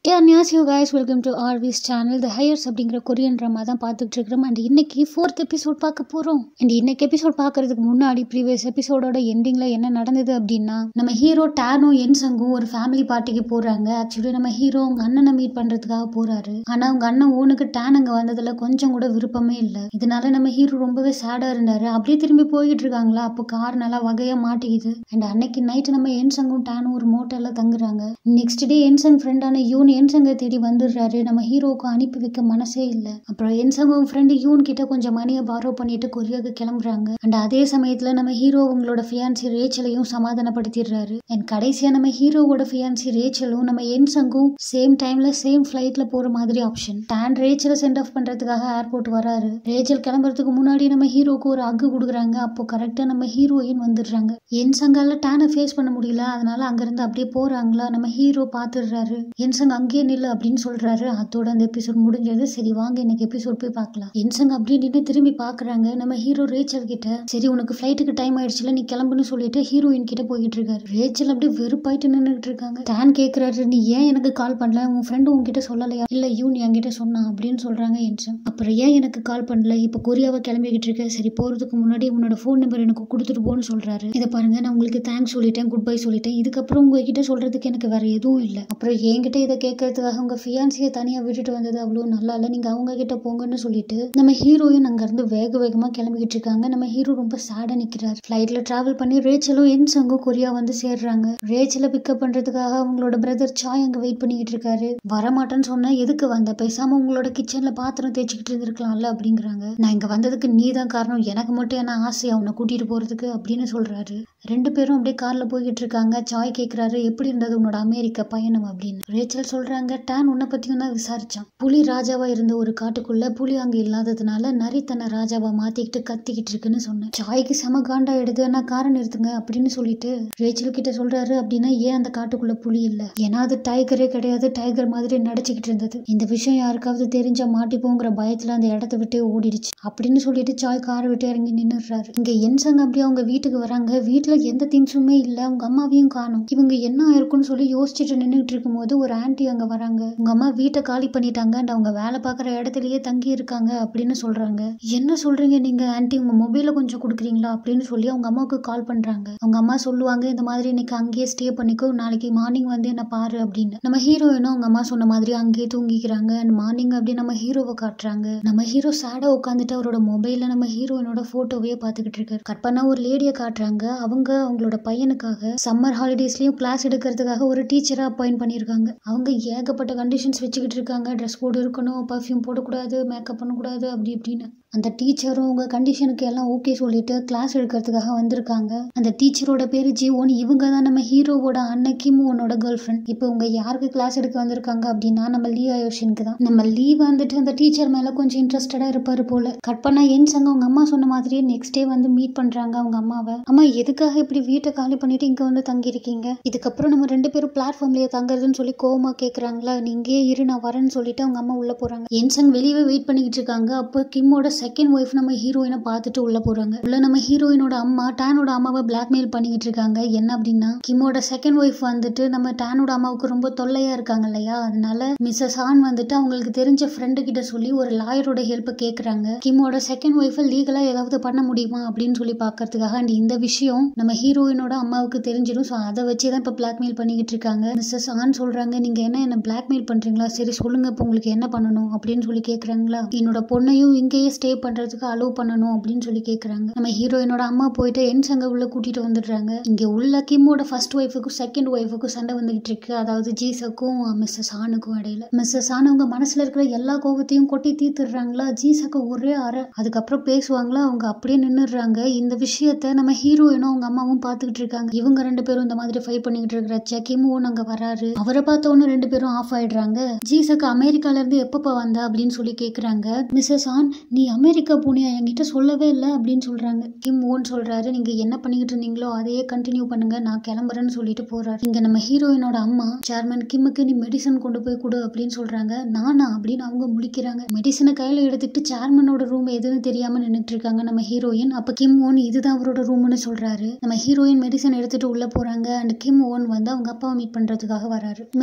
ஏ நியாஸ் you guys welcome to ஆர்விஸ் channel the Heirs அப்படிங்கிற கொரியன் ட்ராமா தான் பார்த்துட்டு இருக்கிறோம் அண்ட் இன்னைக்கு ஃபோர்த் எபிசோட் பார்க்க போகிறோம் அண்ட் இன்னைக்கு எபிசோட் பார்க்கறதுக்கு முன்னாடி ப்ரீவியஸ் எபிசோடோட எண்டிங்கில் என்ன நடந்தது அப்படின்னா நம்ம ஹீரோ டேனோ என்சங்கும் ஒரு ஃபேமிலி பார்ட்டிக்கு போகிறாங்க ஆக்சுவலி நம்ம ஹீரோ அவங்க அண்ணனை மீட் பண்ணுறதுக்காக போகிறாரு ஆனால் அவங்க அண்ணன் ஓனுக்கு டேன் அங்கே வந்ததில் கொஞ்சம் கூட விருப்பமே இல்லை இதனால நம்ம ஹீரோ ரொம்பவே சேடாக இருந்தார் அப்படியே திரும்பி போய்கிட்டு இருக்காங்களா அப்போ கார் நல்லா வகையாக மாட்டிக்குது அண்ட் அன்னைக்கு நைட்டு நம்ம என்சங்கும் டேனும் ஒரு மோட்டலில் தங்குறாங்க நெக்ஸ்ட் டே என்சங் ஃப்ரெண்டான யூன் என்சங்க தேடி வந்துடுறாரு நம்ம ஹீரோவுக்கு அனுப்பி வைக்க மனசே இல்லை அப்புறம் என்சங்கும் ஃப்ரெண்டு யூன் கிட்ட கொஞ்சம் மணியை பாரோ பண்ணிட்டு கொரியாவுக்கு கிளம்புறாங்க அண்ட் அதே சமயத்தில் நம்ம ஹீரோ அவங்களோட ஃபியான்சி ரேச்சலையும் சமாதானப்படுத்திடுறாரு அண்ட் கடைசியாக நம்ம ஹீரோவோட ஃபியான்சி ரேச்சலும் நம்ம என்சங்கும் சேம் டைம்ல சேம் ஃப்ளைட்ல போற மாதிரி ஆப்ஷன் டேன் ரேச்சலை சென்ட் ஆஃப் பண்றதுக்காக ஏர்போர்ட் வராரு ரேச்சல் கிளம்புறதுக்கு முன்னாடி நம்ம ஹீரோக்கு ஒரு அக்கு கொடுக்குறாங்க அப்போ கரெக்டாக நம்ம ஹீரோயின் வந்துடுறாங்க என்சங்கால டேனை ஃபேஸ் பண்ண முடியல அதனால அங்கிருந்து அப்படியே போறாங்களா நம்ம ஹீரோ பார்த்துடுறாரு என்சங் அங்கேயே நில்லு அப்படின்னு சொல்றாரு அதோட அந்த எபிசோட் முடிஞ்சது சரி வாங்க இன்னைக்கு எபிசோட் போய் பார்க்கலாம் என்சங் அப்படி நின்று திரும்பி பாக்குறாங்க நம்ம ஹீரோ ரேச்சல் கிட்ட சரி உனக்கு ஃபிளைட்டுக்கு டைம் ஆயிடுச்சுல நீ கிளம்புன்னு சொல்லிட்டு ஹீரோயின் கிட்ட போயிட்டு இருக்காரு ரேச்சல் அப்படியே வெறுப்பாயிட்டு நின்றுட்டு இருக்காங்க டேன் கேக்குறாரு நீ ஏன் எனக்கு கால் பண்ணல உன் ஃப்ரெண்டு உன்கிட்ட சொல்லலையா இல்ல யூன் என்கிட்ட சொன்னான் அப்படின்னு சொல்றாங்க என்சங் அப்புறம் ஏன் எனக்கு கால் பண்ணல இப்ப கொரியாவை கிளம்பிக்கிட்டு இருக்க சரி போறதுக்கு முன்னாடி உன்னோட ஃபோன் நம்பர் எனக்கு கொடுத்துட்டு போன்னு சொல்றாரு இதை பாருங்க நான் உங்களுக்கு தேங்க்ஸ் சொல்லிட்டேன் குட் பை சொல்லிட்டேன் இதுக்கப்புறம் உங்ககிட்ட சொல்றதுக்கு எனக்கு வேற எதுவும் இல்லை அப்புறம் என்கிட்ட இதை கேட்கறதுக்காக உங்க ஃபியான்சியை தனியா விட்டுட்டு வந்தது அவ்வளோ நல்லா இல்லை நீங்க அவங்க கிட்ட போங்கன்னு சொல்லிட்டு நம்ம ஹீரோயின் அங்க இருந்து வேக வேகமா கிளம்பிக்கிட்டு இருக்காங்க நம்ம ஹீரோ ரொம்ப சேடா நிக்கிறார் ஃபிளைட்ல டிராவல் பண்ணி ரேச்சலும் என்சங்கும் கொரியா வந்து சேர்றாங்க ரேச்சலை பிக்கப் பண்றதுக்காக அவங்களோட பிரதர் சாய் அங்க வெயிட் பண்ணிக்கிட்டு இருக்காரு வரமாட்டேன்னு சொன்னா எதுக்கு வந்த பேசாம உங்களோட கிச்சன்ல பாத்திரம் தேய்ச்சிக்கிட்டு இருந்திருக்கலாம்ல அப்படிங்கிறாங்க நான் இங்க வந்ததுக்கு நீ தான் காரணம் எனக்கு மட்டும் என்ன ஆசையா உன்னை கூட்டிட்டு போறதுக்கு அப்படின்னு சொல்றாரு ரெண்டு பேரும் அப்படியே கார்ல போய்கிட்டு இருக்காங்க சாய் கேக்குறாரு எப்படி இருந்தது உன்னோட அமெரிக்க பயணம் அப்படின்னு ரேச்சல் சொல்றாங்க டான் உன்னை பத்தியும் தான் விசாரிச்சான் புலி ராஜாவா இருந்த ஒரு காட்டுக்குள்ள புலி அங்க இல்லாததுனால நரி தன்னை ராஜாவா மாத்திக்கிட்டு கத்திக்கிட்டு இருக்குன்னு சொன்னேன் சாய்க்கு செம காண்டா எடுத்து நான் காரை நிறுத்துங்க அப்படின்னு சொல்லிட்டு ரேச்சல் கிட்ட சொல்றாரு அப்படின்னா ஏன் அந்த காட்டுக்குள்ள புலி இல்ல ஏன்னா அது டைகரே கிடையாது டைகர் மாதிரி நடிச்சுக்கிட்டு இருந்தது இந்த விஷயம் யாருக்காவது தெரிஞ்சா மாட்டிப்போங்கிற பயத்துல அந்த இடத்த விட்டே ஓடிடுச்சு அப்படின்னு சொல்லிட்டு சாய் காரை விட்டு இறங்கி நின்னுடுறாரு இங்க என்சங்க அப்படியே அவங்க வீட்டுக்கு வராங்க வீட்டுல எந்த திங்ஸுமே இல்ல அவங்க அம்மாவையும் காணும் இவங்க என்ன ஆயிருக்கும்னு சொல்லி யோசிச்சுட்டு நின்றுட்டு இருக்கும்போது ஒரு ஆன்ட்டி அங்க வராங்க உங்க அம்மா வீட்டை காலி பண்ணிட்டாங்க and அவங்க வேலை பார்க்குற இடத்துலயே தங்கி இருக்காங்க அப்படின்னு சொல்றாங்க என்ன சொல்றீங்க நீங்க ஆன்ட்டி உங்க மொபைல கொஞ்சம் கொடுக்குறீங்களா அப்படின்னு சொல்லி அவங்க அம்மாவுக்கு கால் பண்றாங்க அவங்க அம்மா சொல்லுவாங்க இந்த மாதிரி இன்னைக்கு அங்கேயே ஸ்டே பண்ணிக்கோ நாளைக்கு மார்னிங் வந்து என்ன பாரு அப்படின்னு நம்ம ஹீரோயினும் அவங்க அம்மா சொன்ன மாதிரி அங்கேயே தூங்கிக்கிறாங்க அண்ட் மார்னிங் அப்படி நம்ம ஹீரோவை காட்டுறாங்க நம்ம ஹீரோ சேடா உட்காந்துட்டு அவரோட மொபைல்ல நம்ம ஹீரோயினோட போட்டோவே பார்த்துக்கிட்டு இருக்காரு கட் பண்ணா ஒரு லேடியை காட்டுறாங்க அவங்க அவங்களோட பையனுக்காக சம்மர் ஹாலிடேஸ்லயும் கிளாஸ் எடுக்கிறதுக்காக ஒரு டீச்சரா அப்பாயிண்ட் பண்ணியிருக்காங்க அவங்க ஏகப்பட்ட கண்டிஷன்ஸ் வச்சுக்கிட்டு இருக்காங்க ட்ரெஸ் கோட் இருக்கணும் பர்ஃப்யூம் போடக்கூடாது மேக்கப் பண்ணக்கூடாது அப்படி இப்படின்னு அந்த டீச்சரும் உங்க கண்டிஷனுக்கு எல்லாம் ஓகே சொல்லிட்டு கிளாஸ் எடுக்கிறதுக்காக வந்திருக்காங்க அந்த டீச்சரோட பேரு ஜீவோன் இவங்க தான் நம்ம ஹீரோவோட அண்ணன் கிமுவனோட கேர்ள் ஃப்ரெண்ட் இப்போ உங்க யாருக்கு கிளாஸ் எடுக்க வந்திருக்காங்க அப்படின்னா நம்ம லீ அயோஷனுக்கு தான் நம்ம லீ வந்துட்டு அந்த டீச்சர் மேல கொஞ்சம் இன்ட்ரெஸ்டடா இருப்பாரு போல கட் பண்ணா என் சங்க அவங்க அம்மா சொன்ன மாதிரியே நெக்ஸ்ட் டே வந்து மீட் பண்றாங்க அவங்க அம்மாவை அம்மா எதுக்காக இப்படி வீட்டை காலி பண்ணிட்டு இங்க வந்து தங்கி இருக்கீங்க இதுக்கப்புறம் நம்ம ரெண்டு பேரும் பிளாட்ஃபார்ம்லயே தங்குறதுன்னு சொல்லி கோவமா கேக்குறாங்களா நீ இங்கேயே இரு நான் வரேன்னு சொல்லிட்டு அவங்க அம்மா உள்ள போறாங்க என்சங் வெளியவே வெயிட் பண்ணிக்கிட்டு இருக்காங்க அப்போ கிம்மோட செகண்ட் ஒய்ஃப் நம்ம ஹீரோயினை பார்த்துட்டு உள்ள போறாங்க உள்ள நம்ம ஹீரோயினோட அம்மா டேனோட அம்மாவை பிளாக்மெயில் பண்ணிக்கிட்டு இருக்காங்க என்ன அப்படின்னா கிம்மோட செகண்ட் ஒய்ஃப் வந்துட்டு நம்ம டேனோட அம்மாவுக்கு ரொம்ப தொல்லையா இருக்காங்க இல்லையா அதனால மிஸ்ஸஸ் ஆன் வந்துட்டு அவங்களுக்கு தெரிஞ்ச ஃப்ரெண்டு கிட்ட சொல்லி ஒரு லாயரோட ஹெல்ப் கேக்குறாங்க கிம்மோட செகண்ட் ஒய்ஃபை லீகலா ஏதாவது பண்ண முடியுமா அப்படின்னு சொல்லி பாக்குறதுக்காக அண்ட் இந்த விஷயம் நம்ம ஹீரோயினோட அம்மாவுக்கு தெரிஞ்சிடும் ஸோ அதை வச்சு தான் இப்போ பிளாக்மெயில் பண்ணிக்கிட்டு இருக்காங்க மிஸ்ஸஸ் ஆன் சொல்றாங்க நீங்க என்ன என்ன பிளாக்மெயில் பண்றீங்களா சரி சொல்லுங்க இப்போ உங்களுக்கு என்ன பண்ணணும் அப்படின்னு சொல்லி கேக்குறாங்களா என்னோட பொண்ணையும் இங்கேயே ஸ்டே பண்றதுக்கு அலோவ் பண்ணணும் அப்படின்னு சொல்லி கேக்குறாங்க நம்ம ஹீரோயினோட அம்மா போயிட்டு என் சங்க உள்ள கூட்டிட்டு வந்துடுறாங்க இங்க உள்ள கிம்மோட ஃபர்ஸ்ட் ஒய்ஃபுக்கும் செகண்ட் ஒய்ஃபுக்கும் சண்டை வந்துகிட்டு இருக்கு அதாவது ஜீசக்கும் மிஸ்ஸஸ் ஆனுக்கும் இடையில மிஸ்ஸஸ் ஆன் அவங்க மனசுல இருக்கிற எல்லா கோபத்தையும் கொட்டி தீர்த்துடுறாங்களா ஜீசக்கு ஒரே அறை அதுக்கப்புறம் பேசுவாங்களா அவங்க அப்படியே நின்னுடுறாங்க இந்த விஷயத்த நம்ம ஹீரோயினும் அவங்க அம்மாவும் பார்த்துக்கிட்டு இருக்காங்க இவங்க ரெண்டு பேரும் இந்த மாதிரி ஃபைட் பண்ணிக்கிட்டு இருக்கிற கிம்முவும் அங்க வராரு அவரை பார்த்த உடனே ரெண்டு பேரும் ஆஃப் ஆயிடுறாங்க ஜீசக்கு அமெரிக்கால இருந்து எப்பப்ப வந்த அப்படின்னு சொல்லி கேக்குறாங்க மிஸ்ஸஸ் ஆன் நீ அமெரிக்கா போனியா என்கிட்ட சொல்லவே இல்லை அப்படின்னு சொல்றாங்க கிம் ஓன் சொல்றாரு நீங்க என்ன பண்ணிக்கிட்டு இருந்தீங்களோ அதையே கண்டினியூ பண்ணுங்க நான் கிளம்புறேன்னு சொல்லிட்டு போறாரு இங்க நம்ம ஹீரோயினோட அம்மா சேர்மன் கிம்முக்கு நீ மெடிசன் கொண்டு போய் கொடு அப்படின்னு சொல்றாங்க நானா அப்படின்னு அவங்க முழிக்கிறாங்க மெடிசனை கையில எடுத்துட்டு சேர்மனோட ரூம் எதுன்னு தெரியாம நின்னுட்டு இருக்காங்க நம்ம ஹீரோயின் அப்ப கிம் ஓன் இதுதான் அவரோட ரூம்னு சொல்றாரு நம்ம ஹீரோயின் மெடிசன் எடுத்துட்டு உள்ள போறாங்க அண்ட் கிம் ஓன் வந்து அவங்க அப்பாவை மீட் பண்றதுக்காக வராரு மிஸ் பார்க்கோட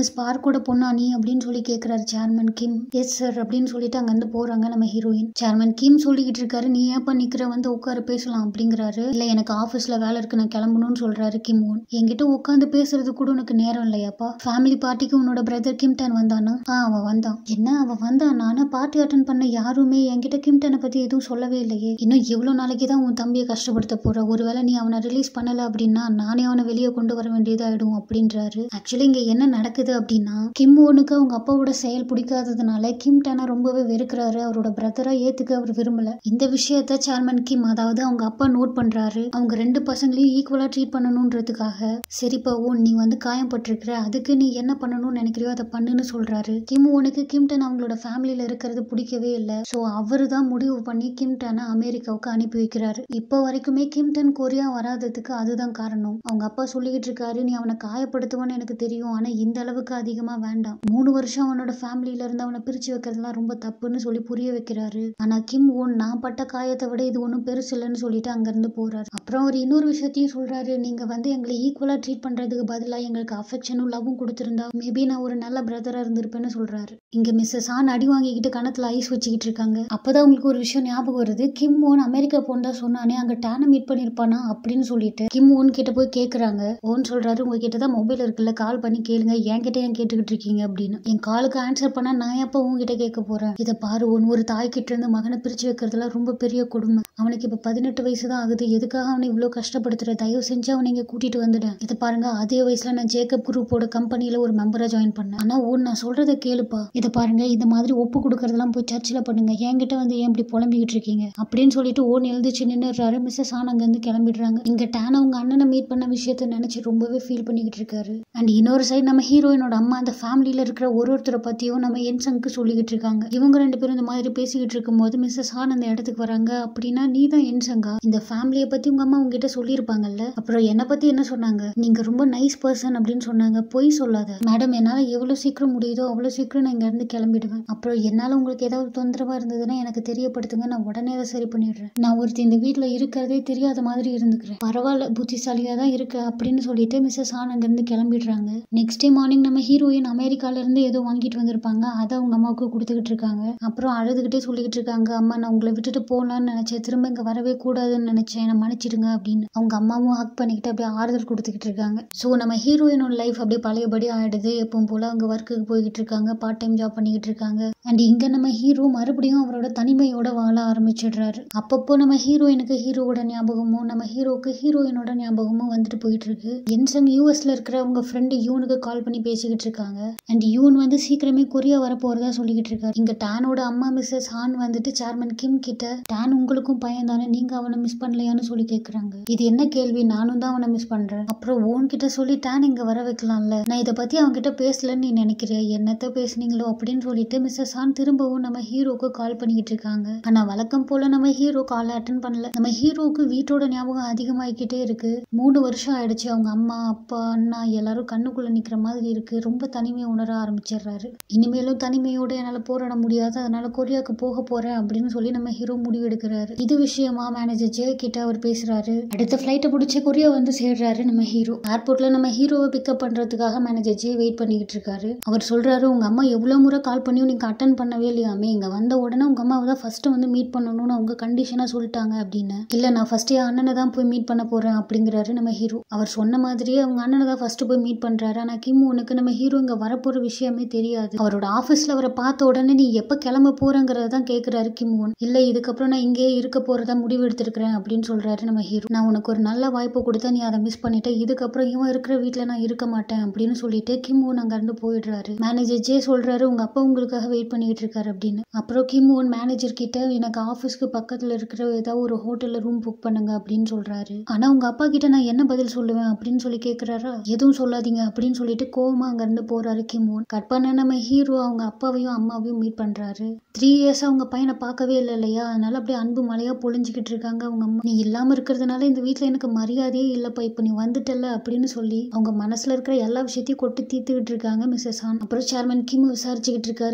கூட பொண்ணா நீ அப்படின்னு சொல்லி கேட்குறாரு சேர்மன் கிம் எஸ் சார் அப்படின்னு சொல்லிட்டு அங்கேருந்து போகிறாங்க நம்ம ஹீரோயின் சேர்மன் கிம் சொல்லிக்கிட்டு இருக்காரு நீ ஏன்ப்பா நிற்கிற வந்து உட்கார பேசலாம் அப்படிங்கிறாரு இல்லை எனக்கு ஆஃபீஸில் வேலை இருக்கு நான் கிளம்பணும்னு சொல்கிறாரு கிம் ஓன் என்கிட்ட உட்காந்து பேசுறது கூட உனக்கு நேரம் இல்லையாப்பா ஃபேமிலி பார்ட்டிக்கு உன்னோட பிரதர் கிம்டன் வந்தானா ஆ அவன் வந்தான் என்ன அவன் வந்தான் நானா பார்ட்டி அட்டன் பண்ண யாருமே என்கிட்ட கிம்டனை பற்றி எதுவும் சொல்லவே இல்லையே இன்னும் எவ்வளோ நாளைக்கு தான் உன் தம்பியை கஷ்டப்படுத்த போற ஒருவேளை நீ அவனை ரிலீஸ் பண்ணல அப்படின்னா நானே அவனை வெளியே கொண்டு வர வேண்டியதாயிடும் அப்படின்றாரு ஆக்சுவலி இங்க என்ன நடக்குது அப்படின்னா கிம் ஓனுக்கு அவங்க அப்பாவோட செயல் பிடிக்காததுனால கிம் டேனை ரொம்பவே வெறுக்கிறாரு அவரோட பிரதரா ஏத்துக்க அவர் விரும்பல இந்த விஷயத்த சேர்மன் கிம் அதாவது அவங்க அப்பா நோட் பண்றாரு அவங்க ரெண்டு பசங்களையும் ஈக்குவலா ட்ரீட் பண்ணணுன்றதுக்காக சரிப்பா ஓன் நீ வந்து காயப்பட்டிருக்கிற அதுக்கு நீ என்ன பண்ணணும்னு நினைக்கிறியோ அதை பண்ணுன்னு சொல்றாரு கிம் ஓனுக்கு கிம்டன் அவங்களோட ஃபேமிலியில இருக்கிறது பிடிக்கவே இல்லை ஸோ அவரு தான் முடிவு பண்ணி கிம்டனை அமெரிக்காவுக்கு அனுப்பி வைக்கிறாரு இப்போ வரைக்குமே கிம்டன் கொரியா வராததுக்கு அதுதான் காரணம் அவங்க அப்பா சொல்லிக்கிட்டு இருக்காரு நீ அவனை காயப்படுத்துவான்னு எனக்கு தெரியும் ஆனா இந்த அளவுக்கு அதிகமா வேண்டாம் மூணு வருஷம் அவனோட ஃபேமிலியில இருந்து அவனை பிரிச்சு வைக்கிறதுலாம் ரொம்ப தப்புன்னு சொல்லி புரிய வைக்கிறாரு ஆனா கிம் ஓன் நான் பட்ட காயத்தை விட இது ஒன்றும் பெருசு இல்லைன்னு சொல்லிட்டு அங்கிருந்து போறாரு அப்புறம் அவர் இன்னொரு விஷயத்தையும் சொல்றாரு நீங்க வந்து எங்களை ஈக்குவலா ட்ரீட் பண்றதுக்கு பதிலாக எங்களுக்கு அஃபெக்ஷனும் லவ்வும் கொடுத்திருந்தா மேபி நான் ஒரு நல்ல பிரதரா இருந்திருப்பேன்னு சொல்றாரு இங்க மிஸ்ஸஸ் ஆன் அடி வாங்கிக்கிட்டு கணத்துல ஐஸ் வச்சுக்கிட்டு இருக்காங்க அப்பதான் உங்களுக்கு ஒரு விஷயம் ஞாபகம் வருது கிம் ஓன் அமெரிக்கா போனதா சொன்னானே அங்க டேனை மீட் பண்ணிருப்பானா அப்படின்னு சொல்லிட்டு கிம் ஓன் கிட்ட போய் கேக்குறாங்க ஓன் சொல்றாரு உங்ககிட்ட தான் மொபைல் இருக்குல்ல கால் பண்ணி கேளுங்க என்கிட்ட ஏன் கேட்டுக்கிட்டு இருக்கீங்க அப்படின்னு என் காலுக்கு ஆன்சர் பண்ணா நான் எப்ப உங்ககிட்ட கேட்க போறேன் இதை பாரு ஒன் ஒரு தாய் கிட்ட இருந்து மகனை பிரிச்சு வைக்கிறதுலாம் ரொம்ப பெரிய கொடுமை அவனுக்கு இப்ப பதினெட்டு வயசு தான் ஆகுது எதுக்காக அவனை இவ்வளவு கஷ்டப்படுத்துற தயவு செஞ்சு அவனை இங்க கூட்டிட்டு வந்துட்டேன் இதை பாருங்க அதே வயசுல நான் ஜேக்கப் குரூப்போட கம்பெனில ஒரு மெம்பரா ஜாயின் பண்ணேன் ஆனா ஒன் நான் சொல்றதை கேளுப்பா இதை பாருங்க இந்த மாதிரி ஒப்பு கொடுக்கறதெல்லாம் போய் சர்ச்சில் பண்ணுங்க என்கிட்ட வந்து ஏன் இப்படி புலம்பிக்கிட்டு இருக்கீங்க அப்படின்னு சொல்லிட்டு ஓன் எழுந்துச்சு நின்னுறாரு மிஸ்ஸஸ் ஆன் அங்கேருந்து கிளம்பிடுறாங்க இங்க டேன் அவங்க அண்ணனை மீட் பண்ண விஷயத்த நினைச்சு ரொம்பவே ஃபீல் பண்ணிக்கிட்டு இருக்காரு அண்ட் இன்னொரு சைடு நம்ம ஹீரோயினோட அம்மா அந்த ஃபேமிலியில இருக்கிற ஒரு ஒருத்தரை பத்தியும் நம்ம என்சங்க்கு சொல்லிக்கிட்டு இருக்காங்க இவங்க ரெண்டு பேரும் இந்த மாதிரி பேசிக்கிட்டு இருக்கும்போது மிஸ்ஸஸ் ஆன் அந்த இடத்துக்கு வராங்க அப்படின்னா நீ தான் என்சங்கா இந்த ஃபேமிலியை பத்தி உங்க அம்மா உங்ககிட்ட சொல்லியிருப்பாங்கல்ல அப்புறம் என்னை பத்தி என்ன சொன்னாங்க நீங்க ரொம்ப நைஸ் பர்சன் அப்படின்னு சொன்னாங்க பொய் சொல்லாத மேடம் என்னால எவ்வளவு சீக்கிரம் முடியுதோ அவ்வளவு சீக்கிரம் நான் இங்க இருந்து கிளம்பிடுவேன் அப்புறம் என்னால உங்களுக்கு ஏதாவது தொந்தரவா இருந்ததுன்னா எனக்கு தெரியப்படுத்துங்க நான் உடனே அதை சரி பண்ணிடுறேன் நான் ஒருத்தி இந்த வீட்ல இருக்கிறதே தெரியாத மாதிரி இருந்துக்கிறேன் பரவாயில்ல புத்திசாலியா தான் இருக்கு அப்படின்னு சொல்லிட்டு மிஸ்ஸஸ் ஆன் அங்கிருந்து கிளம்பிடுறாங்க நெக்ஸ்ட் டே மார்னிங் நம்ம ஹீரோயின் அமெரிக்கால இருந்து ஏதோ வாங்கிட்டு வந்திருப்பாங்க அதை அவங்க அம்மாவுக்கு கொடுத்துக்கிட்டு இருக்காங்க அப்புறம் அழுதுகிட்டே சொல்லிக்கிட்டு இருக்காங்க அம்மா நான் உங்களை விட்டுட்டு போகலான்னு நினைச்சேன் திரும்ப இங்க வரவே கூடாதுன்னு நினைச்சேன் என்னை மன்னிச்சிடுங்க அப்படின்னு அவங்க அம்மாவும் ஹக் பண்ணிக்கிட்டு அப்படியே ஆறுதல் கொடுத்துக்கிட்டு இருக்காங்க ஸோ நம்ம ஹீரோயினோட லைஃப் அப்படியே பழையபடி ஆயிடுது எப்பவும் போல அவங்க ஒர்க்குக்கு போய்கிட்டு இருக்காங்க பார்ட் டைம் ஜாப் பண்ணிக்கிட்டு இருக்காங்க அண்ட் இங்க நம்ம ஹீரோ மறுபடியும் அவரோட தனிமையோட வாழ ஆரம்பிச்சிடுறாரு அப்பப்போ நம்ம ஹீரோயினுக்கு ஹீரோவோட ஞாபகமும் நம்ம ஹீரோக்கு ஹீரோயினோட ஞாபகமும் வந்துட்டு போயிட்டு இருக்கு என்சங் யூஎஸ்ல இருக்கிற அவங்க ஃப்ரெண்டு யூனுக்கு கால் பண்ணி பேசிக்கிட்டு இருக்காங்க அண்ட் யூன் வந்து சீக்கிரமே கொரியா வர போறதா சொல்லிக்கிட்டு இருக்காரு இங்க டானோட அம்மா மிஸ்ஸஸ் ஹான் வந்துட்டு சேர்மன் கிம் கிட்ட டான் உங்களுக்கும் பையன் தானே நீங்க அவனை மிஸ் பண்ணலையான்னு சொல்லி கேக்குறாங்க இது என்ன கேள்வி நானும் தான் அவனை மிஸ் பண்றேன் அப்புறம் ஓன் கிட்ட சொல்லி டான் இங்க வர வைக்கலாம்ல நான் இதை பத்தி அவங்க கிட்ட பேசலன்னு நீ நினைக்கிறிய என்னத்த பேசுனீங்களோ அப்படின்னு சொல்லிட்டு மிஸ்ஸஸ் ஹான் திரும்பவும் நம்ம ஹீரோக்கு கால் பண்ணிக்கிட்டு இருக்காங்க ஆனா வழக்கம் போல நம்ம ஹீரோ காலை அட்டன் பண்ணல நம்ம ஹீரோக்கு வீட்டோட ஞாபகம் அதிகமாகிக்கிட்டே இருக்கு மூணு வருஷம் ஆயிடுச்சு அவங்க அம்மா அப்பா அண்ணா எல்லாரும் கண்ணுக்குள்ள நிக்கிற மாதிரி இருக்கு ரொம்ப தனிமையை உணர ஆரம்பிச்சிடுறாரு இனிமேலும் தனிமையோட என்னால போராட முடியாது அதனால கொரியாவுக்கு போக போறேன் அப்படின்னு சொல்லி நம்ம ஹீரோ முடிவு எடுக்கிறாரு இது விஷயமா மேனேஜர் ஜே கிட்ட அவர் பேசுறாரு அடுத்த ஃபிளைட்டை பிடிச்சி கொரியா வந்து சேர்றாரு நம்ம ஹீரோ ஏர்போர்ட்ல நம்ம ஹீரோவை பிக்கப் பண்றதுக்காக மேனேஜர் ஜே வெயிட் பண்ணிக்கிட்டு இருக்காரு அவர் சொல்றாரு உங்க அம்மா எவ்வளவு முறை கால் பண்ணியும் நீங்க அட்டன் பண்ணவே இல்லையாமே இங்க வந்த உடனே உங்க அம்மாவை தான் ஃபர்ஸ்ட் வந்து மீட் பண்ணணும்னு அவங்க கண்டிஷனா சொல்லிட்டாங்க அப்படின்னு இல்ல நான் ஃபர்ஸ்ட் என் அண்ணனை தான் போய் மீட் பண்ண போறேன் அப்படிங்கிறாரு நம்ம ஹீரோ அவர் சொன்ன மாதிரியே அவங்க அண்ணனை தான் ஃபர்ஸ்ட் போய் மீட் பண்றாரு ஆனா கிம் உனக்கு நம்ம ஹீரோ இங்க வரப்போற விஷயமே தெரியாது அவரோட ஆபீஸ்ல அவரை பார்த்த உடனே நீ எப்ப கிளம்ப போறங்கிறத தான் கேக்குறாரு கிம் ஒன் இல்ல இதுக்கப்புறம் நான் இங்கேயே இருக்க போறதா முடிவு எடுத்திருக்கிறேன் அப்படின்னு சொல்றாரு நம்ம ஹீரோ நான் உனக்கு ஒரு நல்ல வாய்ப்பு கொடுத்தா நீ அதை மிஸ் பண்ணிட்ட இதுக்கப்புறம் இவன் இருக்கிற வீட்ல நான் இருக்க மாட்டேன் அப்படின்னு சொல்லிட்டு கிம் ஒன் அங்க இருந்து போயிடுறாரு மேனேஜர் ஜே சொல்றாரு உங்க அப்பா உங்களுக்காக வெயிட் பண்ணிட்டு இருக்காரு அப்படின்னு அப்புறம் கிம் ஒன் மேனேஜர் கிட்ட எனக்கு ஆபீஸ்க்கு பக்கத்துல இருக்கிற ஏதாவது ஒரு ஹோட்டல்ல ரூம் புக் பண்ணுங்க அப்படின்னு சொல்றாரு ஆனா உங்க அப்பா கிட்ட நான் என்ன பதில் சொல்லுவேன் அப்படின்னு சொல்லி கேக்குறாரா எதுவும் சொல்லாதீங்க அப்படின்னு சொல்லிட்டு கோவமா அங்க இருந்து போறாரு கிம் ஒன் கட் பண்ண நம்ம ஹீரோ அவங்க அப்பாவையும் அம்மாவையும் மீட் பண்றாரு த்ரீ இயர்ஸ் அவங்க பையனை பார்க்கவே இல்லை இல்லையா அதனால அப்படியே அன்பு மலையா பொழிஞ்சுக்கிட்டு இருக்காங்க அவங்க அம்மா நீ இல்லாம இருக்கிறதுனால இந்த வீட்ல எனக்கு மரியாதையே இல்லப்பா இப்ப நீ வந்துட்டல அப்படின்னு சொல்லி அவங்க மனசுல இருக்கிற எல்லா விஷயத்தையும் கொட்டி தீர்த்துக்கிட்டு இருக்காங்க மிஸ்ஸஸ் ஆன் அப்புறம் சேர்மன் கிம் விசாரிச்சுக்கிட்டு இருக்காரு த்ரீ இயர்ஸ்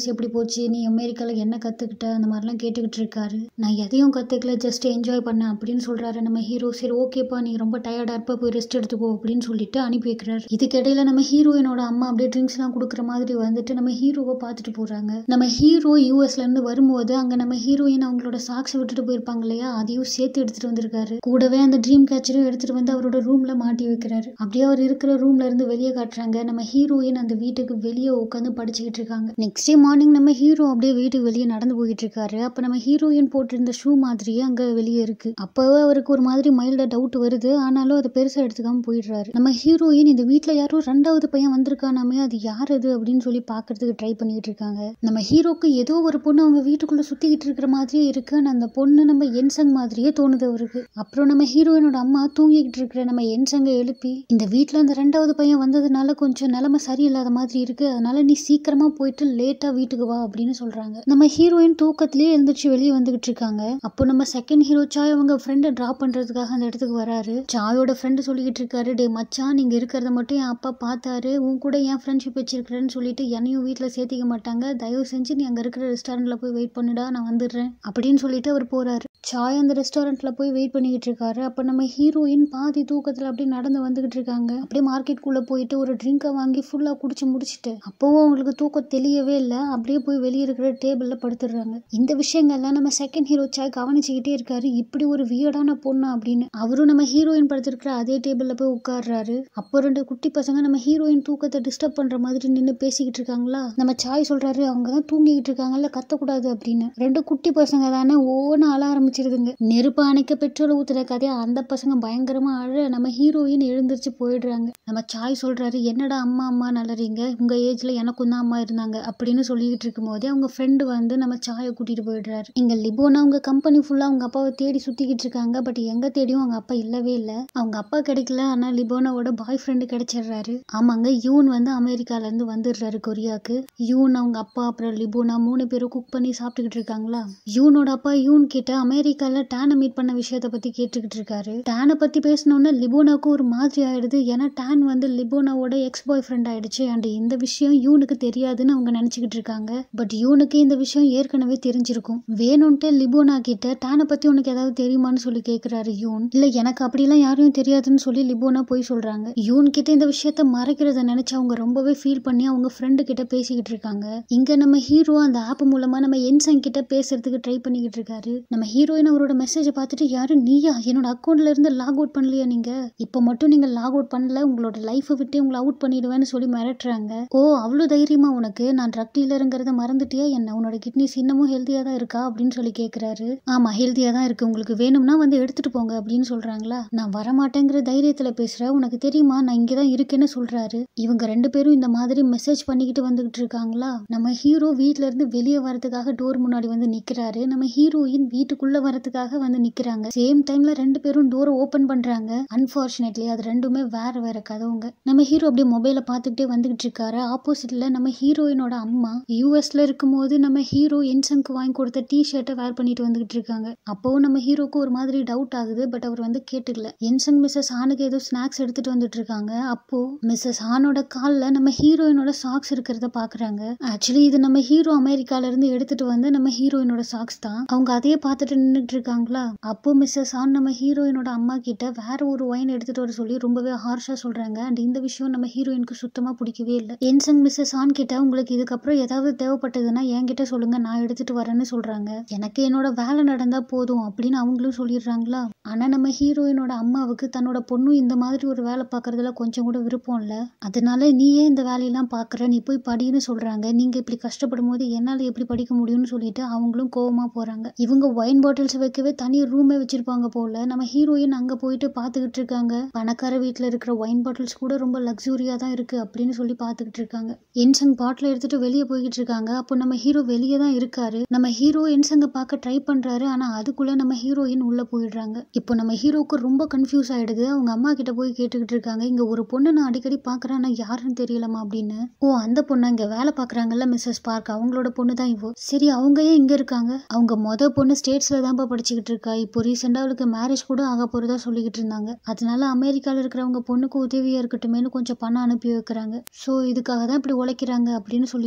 யூஎஸ் எப்படி போச்சு நீ அமெரிக்காவில் என்ன கற்றுக்கிட்ட அந்த மாதிரிலாம் கேட்டுக்கிட்டு இருக்காரு நான் எதையும் கற்றுக்கல ஜஸ்ட் என்ஜாய் பண்ணேன் அப்படின்னு சொல்கிறாரு நம்ம ஹீரோ சரி ஓகேப்பா நீ ரொம்ப டயர்டாக இருப்ப போய் ரெஸ்ட் எடுத்துக்கோ அப்படின்னு சொல்லிட்டு அனுப்பி வைக்கிறாரு இதுக்கிடையில நம்ம ஹீரோயினோட அம்மா அப்படியே ட்ரிங்க்ஸ்லாம் கொடுக்குற மாதிரி வந்துட்டு நம்ம ஹீரோவை பார்த்துட்டு போகிறாங்க நம்ம ஹீரோ யூஎஸ்லேருந்து வரும்போது அங்கே நம்ம ஹீரோயின் அவங்களோட சாக்ஸை விட்டுட்டு போயிருப்பாங்க இல்லையா அதையும் சேர்த்து எடுத்துகிட்டு வந்திருக்காரு கூடவே அந்த ட்ரீம் கேச்சரும் எடுத்துகிட்டு வந்து அவரோட ரூமில் மாட்டி வைக்கிறாரு அப்படியே அவர் இருக்கிற ரூம்ல இருந்து வெளியே காட்டுறாங்க நம்ம ஹீரோயின் அந்த வீட்டுக்கு வெளியே உட்காந்து படிச்சுக்கிட்டு இருக்காங்க நெக்ஸ்ட் டே மார்னிங் நம்ம ஹீரோ அப்படியே வீட்டுக்கு வெளியே நடந்து போயிட்டு இருக்காரு அப்போ நம்ம ஹீரோயின் போட்டிருந்த ஷூ மாதிரியே அங்கே வெளியே இருக்கு அப்போவே அவருக்கு ஒரு மாதிரி மைல்டா டவுட் வருது ஆனாலும் அதை பெருசாக எடுத்துக்காம போயிடுறாரு நம்ம ஹீரோயின் இந்த வீட்டில் யாரோ ரெண்டாவது பையன் வந்திருக்கானாமே அது யார் அது அப்படின்னு சொல்லி பார்க்கறதுக்கு ட்ரை பண்ணிட்டு இருக்காங்க நம்ம ஹீரோக்கு ஏதோ ஒரு பொண்ணு அவங்க வீட்டுக்குள்ள சுத்திக்கிட்டு இருக்கிற மாதிரியே இருக்கு ஆனா அந்த பொண்ணு நம்ம என்சங் மாதிரியே தோணுது அவருக்கு அப்புறம் நம்ம ஹீரோயினோட அம்மா தூங்கிக்கிட்டு இருக்கிற நம்ம என்சங்க எழுப்பி இந்த வீட்டில் அந்த ரெண்டாவது பையன் வந்ததுனால கொஞ்சம் நிலைமை சரியில்லாத மாதிரி இருக்கு அதனால நீ சீக்கிரமா போயிட்டு லேட்டா வீட்டுக்கு வா அப்படின்னு சொல்றாங்க நம்ம ஹீரோயின் தூக்கத்திலேயே எழுந்திரிச்சு வெளியே வந்துகிட்டு இருக்காங்க அப்போ நம்ம செகண்ட் ஹீரோ சாய் அவங்க ஃப்ரெண்டை டிராப் பண்றதுக்காக அந்த இடத்துக்கு வராரு சாயோட ஃப்ரெண்டு சொல்லிக்கிட்டு இருக்காரு டே மச்சான் நீங்க இருக்கிறத மட்டும் என் அப்பா பார்த்தாரு உன் கூட ஏன் ஃப்ரெண்ட்ஷிப் வச்சிருக்கிறேன்னு சொல்லிட்டு என்னையும் வீட்டில் சேர்த்திக்க மாட்டாங்க தயவு செஞ்சு நீ அங்கே இருக்கிற ரெஸ்டாரண்ட்ல போய் வெயிட் பண்ணுடா நான் வந்துடுறேன் அப்படின்னு சொல்லிட்டு அவர் போறாரு சாய் அந்த ரெஸ்டாரண்ட்ல போய் வெயிட் பண்ணிக்கிட்டு இருக்காரு அப்போ நம்ம ஹீரோயின் பாதி தூக்கத்தில் அப்படியே நடந்து வந்துகிட்டு இருக்காங்க அப்படியே மார்க்கெட்குள்ள போயிட்டு ஒரு ட்ரிங்கை வாங்கி ஃபுல்லாக குடிச்சு முடிச்சுட்டு அப்போவும் அவங்களுக்கு தூக்கம் தெரியவே இல்லை அப்படியே போய் வெளியே இருக்கிற டேபிளில் படுத்துடுறாங்க இந்த விஷயங்கள்லாம் நம்ம செகண்ட் ஹீரோ சாய் கவனிச்சுக்கிட்டே இருக்காரு இப்படி ஒரு வியர்டான பொண்ணு அப்படின்னு அவரும் நம்ம ஹீரோயின் படுத்திருக்கிற அதே டேபிளில் போய் உட்கார்றாரு அப்போ ரெண்டு குட்டி பசங்க நம்ம ஹீரோயின் தூக்கத்தை டிஸ்டர்ப் பண்ற மாதிரி நின்று பேசிக்கிட்டு இருக்காங்களா நம்ம சாய் சொல்றாரு அவங்க தான் தூங்கிக்கிட்டு இருக்காங்கல்ல கத்தக்கூடாது அப்படின்னு ரெண்டு குட்டி பசங்க தானே ஓன அழ ஆரம்பிச்சிருதுங்க நெருப்பு அணைக்க பெட்ரோல் ஊத்துற கதையா அந்த பசங்க பயங்கரமா அழ நம்ம ஹீரோயின் எழுந்திருச்சு போயிடுறாங்க நம்ம சாய் சொல்றாரு என்னடா அம்மா அம்மா நலறீங்க உங்க ஏஜ்ல எனக்கும் தான் அம்மா இருந்தாங்க அப்படின்னு சொல்லிக்கிட்டு இருக்கும் போதே அவங்க ஃப்ரெண்டு வந்து நம்ம சாயை கூட்டிட்டு போயிடுறாரு இங்க லிபோனா அவங்க கம்பெனி ஃபுல்லா அவங்க அப்பாவை தேடி சுத்திக்கிட்டு இருக்காங்க பட் எங்க தேடியும் அவங்க அப்பா இல்லவே இல்லை அவங்க அப்பா கிடைக்கல ஆனா லிபோனாவோட பாய் ஃப்ரெண்டு கிடைச்சிடுறாரு ஆமாங்க யூன் வந்து அமெரிக்கால இருந்து வந்துடுறாரு கொரியாக்கு யூன் அவங்க அப்பா அப்புறம் லிபோனா மூணு பேரும் குக் பண்ணி சாப்பிட்டுக்கிட்டு இருக்காங்களா யூனோட அப்பா யூன் கிட்ட அமெரிக்கால டேனை மீட் பண்ண விஷயத்த பத்தி கேட்டுக்கிட்டு இருக்காரு டேனை பத்தி பேசினோன்னே லிபோனாக்கு ஒரு மாதிரி ஆயிடுது ஏன்னா டேன் வந்து லிபோனாவோட எக்ஸ் பாய் ஃப்ரெண்ட் ஆயிடுச்சு அண்ட் இந்த விஷயம் யூனுக்கு தெரியாதுன்னு அவங்க நினைச்சுக்கிட்டு இருக்காங்க பட் யூனுக்கு இந்த விஷயம் ஏற்கனவே தெரிஞ்சிருக்கும் வேணும்ட்டு லிபோனா கிட்ட டேனை பத்தி உனக்கு ஏதாவது தெரியுமான்னு சொல்லி கேக்குறாரு யூன் இல்ல எனக்கு அப்படிலாம் யாரையும் தெரியாதுன்னு சொல்லி லிபோனா போய் சொல்றாங்க யூன் கிட்ட இந்த விஷயத்த மறைக்கிறத நினைச்சு அவங்க ரொம்பவே ஃபீல் பண்ணி அவங்க ஃப்ரெண்டு கிட்ட பேசிக்கிட்டு இருக்காங்க இங்க நம்ம ஹீரோ அந்த ஆப் மூலமா நம்ம என்சன் கிட்ட பேசுறதுக்கு ட்ரை பண்ணிக்கிட்டு இருக்காரு நம்ம ஹீரோயின் அவரோட மெசேஜை பார்த்துட்டு யாரு நீயா என்னோட அக்கௌண்ட்ல இருந்து லாக் அவுட் பண்ணலையா நீங்க இப்போ மட்டும் நீங்க லாக் அவுட் பண்ணல உங்களோட லைஃபை விட்டு உங்களை அவுட் பண்ணிடுவேன்னு சொல்லி மிரட்டுறாங்க ஓ அவ்வளோ தைரியமா உனக்கு நான் ட்ரக் டீலருங்கிறத மறந்துட்டியா என்ன உன்னோட கிட்னிஸ் இன்னமும் ஹெல்த்தியா தான் இருக்கா அப்படின்னு சொல்லி கேக்குறாரு ஆமா ஹெல்த்தியா தான் இருக்கு உங்களுக்கு வேணும்னா வந்து எடுத்துட்டு போங்க அப்படின்னு சொல்றாங்களா நான் வரமாட்டேங்கிற தைரியத்துல பேசுறேன் உனக்கு தெரியுமா நான் இங்கே தான் இருக்கேன்னு சொல்றாரு இவங்க ரெண்டு பேரும் இந்த மாதிரி மெசேஜ் பண்ணிக்கிட்டு வந்துகிட்டு இருக்காங்களா நம்ம ஹீரோ வீட்ல இருந்து வெளியே வரதுக்காக டோர் முன்னாடி வந்து நிக்கிறாரு நம்ம ஹீரோயின் வீட்டுக்குள்ள வரதுக்காக வந்து நிக்கிறாங்க சேம் டைம்ல ரெண்டு பேரும் டோரை ஓபன் பண்றாங்க அன்பார்ச்சுனேட்லி அது ரெண்டுமே வேற வேற கதவுங்க நம்ம ஹீரோ அப்படியே மொபைலை பார்த்துக்கிட்டே வந்துகிட்டு இருக்காரு ஆப்போசிட்ல நம்ம ஹீரோயினோட அம்மா யூஎஸ்ல இருக்கும்போது நம்ம ஹீரோ என்சங்க்கு வாங்கி கொடுத்த டி ஷர்ட்டை வேர் பண்ணிட்டு வந்துகிட்டு இருக்காங்க அப்போவும் நம்ம ஹீரோக்கு ஒரு மாதிரி டவுட் ஆகுது பட் அவர் வந்து கேட்டுக்கல என்சங் மிஸ்ஸஸ் ஹானுக்கு ஏதோ ஸ்நாக்ஸ் எடுத்துட்டு வந்துட்டு இருக்காங்க அப்போ மிஸ்ஸஸ் ஹானோட கால்ல நம்ம ஹீரோயினோட சாக்ஸ் இருக்கிறத பாக்குறாங்க ஆக்சுவலி இது நம்ம ஹீரோ அமெரிக்கால இருந்து எடுத்துட்டு வந்து நம்ம ஹீரோயினோட சாக்ஸ் தான் அவங்க அதையே பார்த்துட்டு நின்றுட்டு இருக்காங்களா அப்போ மிஸ்ஸஸ் ஹான் நம்ம ஹீரோயினோட அம்மா கிட்ட வேற ஒரு ஒயின் எடுத்துட்டு வர சொல்லி ரொம்பவே ஹார்ஷா சொல்றாங்க அண்ட் இந்த விஷயம் நம்ம ஹீரோயினுக்கு சுத்தமா பிடிக்கவே இல்லை என்சங் மிஸ்ஸஸ் ஹான் கிட்ட உங்களுக்கு இதுக்கப்புறம் ஏதாவது தேவைப்பட்டதுன்னா என்கிட்ட சொல்லுங்க நான் எடுத்துட்டு வரேன்னு சொல்றாங்க எனக்கு என்னோட வேலை நடந்தா போதும் அப்படின்னு அவங்களும் சொல்லிடுறாங்களா ஆனா நம்ம ஹீரோயினோட அம்மாவுக்கு தன்னோட பொண்ணும் இந்த மாதிரி ஒரு வேலை பார்க்கறதுல கொஞ்சம் கூட விருப்பம் இல்ல அதனால நீ ஏன் இந்த வேலையெல்லாம் பாக்குற நீ போய் படின்னு சொல்றாங்க நீங்க இப்படி கஷ்டப்படும் போது என்னால எப்படி படிக்க முடியும்னு சொல்லிட்டு அவங்களும் கோவமா போறாங்க இவங்க ஒயின் பாட்டில்ஸ் வைக்கவே தனி ரூமே வச்சிருப்பாங்க போல நம்ம ஹீரோயின் அங்க போயிட்டு பாத்துக்கிட்டு இருக்காங்க பணக்கார வீட்டுல இருக்கிற ஒயின் பாட்டில்ஸ் கூட ரொம்ப லக்ஸூரியா தான் இருக்கு அப்படின்னு சொல்லி பாத்துக்கிட்டு இருக்காங்க என்சங் பாட்டில் எடுத்துட்டு வெளியே போய்கிட்டு இருக்காங்க அப்போ நம்ம ஹீரோ வெளியே தான் இருக்காரு நம்ம ஹீரோ என்சங்க பார்க்க ட்ரை பண்றாரு ஆனா அதுக்குள்ள நம்ம ஹீரோயின் உள்ள போயிடுறாங்க இப்போ நம்ம ஹீரோக்கு ரொம்ப கன்ஃபியூஸ் ஆயிடுது அவங்க அம்மா கிட்ட போய் கேட்டுக்கிட்டு இருக்காங்க இங்க ஒரு பொண்ணு நான் அடிக்கடி பாக்குறேன் ஆனா யாருன்னு தெரியலமா அப்படின்னு ஓ அந்த பொண்ணு இங்க வேலை பாக்குறாங்கல்ல மிஸ்ஸஸ் பார்க் அவங்களோட பொண்ணு தான் இவோ சரி அவங்க ஏன் இங்க இருக்காங்க அவங்க மொத பொண்ணு ஸ்டேட்ஸ்ல தான்ப்பா படிச்சுக்கிட்டு இருக்கா இப்போ ரீசெண்டா அவளுக்கு மேரேஜ் கூட ஆக போறதா சொல்லிக்கிட்டு இருந்தாங்க அதனால அமெரிக்கால இருக்கிறவங்க பொண்ணுக்கு உதவியா இருக்கட்டுமேனு கொஞ்சம் பணம் அனுப்பி வைக்கிறாங்க ஸோ இதுக்காக தான் இப்படி உழைக்கிறாங்க அப்படின்னு சொல்லிக்கிட்டு இருக்காங்க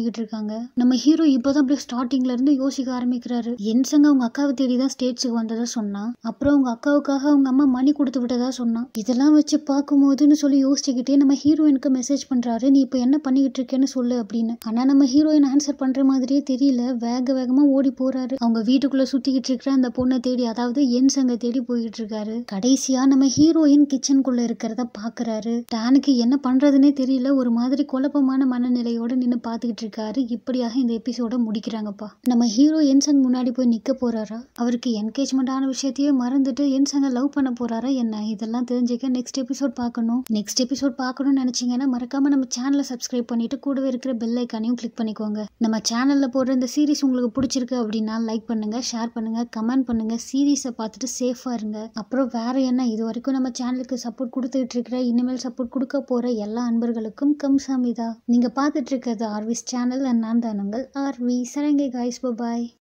இருக்காங்க நம்ம ஹீரோ இப்போதான் அப்படியே ஸ்டார்டிங்ல இருந்து யோசிக்க ஆரம்பிக்கிறாரு என்சங்க அவங்க அக்காவை தேடி தான் ஸ்டேட்ஸுக்கு வந்ததா சொன்னான் அப்புறம் அவங்க அக்காவுக்காக அவங்க அம்மா மணி கொடுத்து விட்டதா சொன்னான் இதெல்லாம் வச்சு பார்க்கும்போதுன்னு சொல்லி யோசிச்சுக்கிட்டே நம்ம ஹீரோயினுக்கு மெசேஜ் பண்றாரு நீ இப்போ என்ன பண்ணிக்கிட்டு இருக்கேன்னு சொல்லு அப்படின்னு ஆனா நம்ம ஹீரோயின் ஆன்சர் பண்ற மாதிரியே தெரியல வேக வேகமா ஓடி போறாரு அவங்க வீட்டுக்குள்ள சுத்திக்கிட்டு இருக்கிற அந்த பொண்ணை தேடி அதாவது என் சங்க தேடி போயிட்டு இருக்காரு கடைசியா நம்ம ஹீரோயின் கிச்சனுக்குள்ள இருக்கிறத பாக்குறாரு டானுக்கு என்ன பண்றதுன்னே தெரியல ஒரு மாதிரி குழப்பமான மனநிலையோட நின்று பார்த்துக்கிட்டு இருக்காரு இப்படியாக இந்த எபிசோட முடிக்கிறாங்கப்பா நம்ம ஹீரோ என்சங் முன்னாடி போய் நிக்க போறாரா அவருக்கு என்கேஜ்மெண்ட் ஆன விஷயத்தையே மறந்துட்டு என்சங்க லவ் பண்ண போறாரா என்ன இதெல்லாம் தெரிஞ்சுக்க நெக்ஸ்ட் எபிசோட் பார்க்கணும் நெக்ஸ்ட் எபிசோட் பார்க்கணும்னு நினைச்சீங்கன்னா மறக்காம நம்ம சேனலை சப்ஸ்கிரைப் பண்ணிட்டு கூடவே இருக்கிற பெல் ஐக்கானையும் கிளிக் பண்ணிக்கோங்க நம்ம சேனல்ல போடுற இந்த சீரிஸ் உங்களுக்கு பிடிச்சிருக்கு அப்படின்னா லைக் பண்ணுங்க ஷேர் பண்ணுங்க கமெண்ட் பண்ணுங்க சீரீஸை பார்த்துட்டு சேஃபா இருங்க அப்புறம் வேற என்ன இது வரைக்கும் நம்ம சேனலுக்கு சப்போர்ட் கொடுத்துட்டு இருக்கிற இனிமேல் சப்போர்ட் கொடுக்க போற எல்லா அன்பர்களுக்கும் கம்சாமிதா நீங்க பார்த்துட்டு இருக்கிறது ஆர்விஸ் சேனல் நான் தானுங்கள் ஆர்வி சரங்கை காய்ஸ் பாய்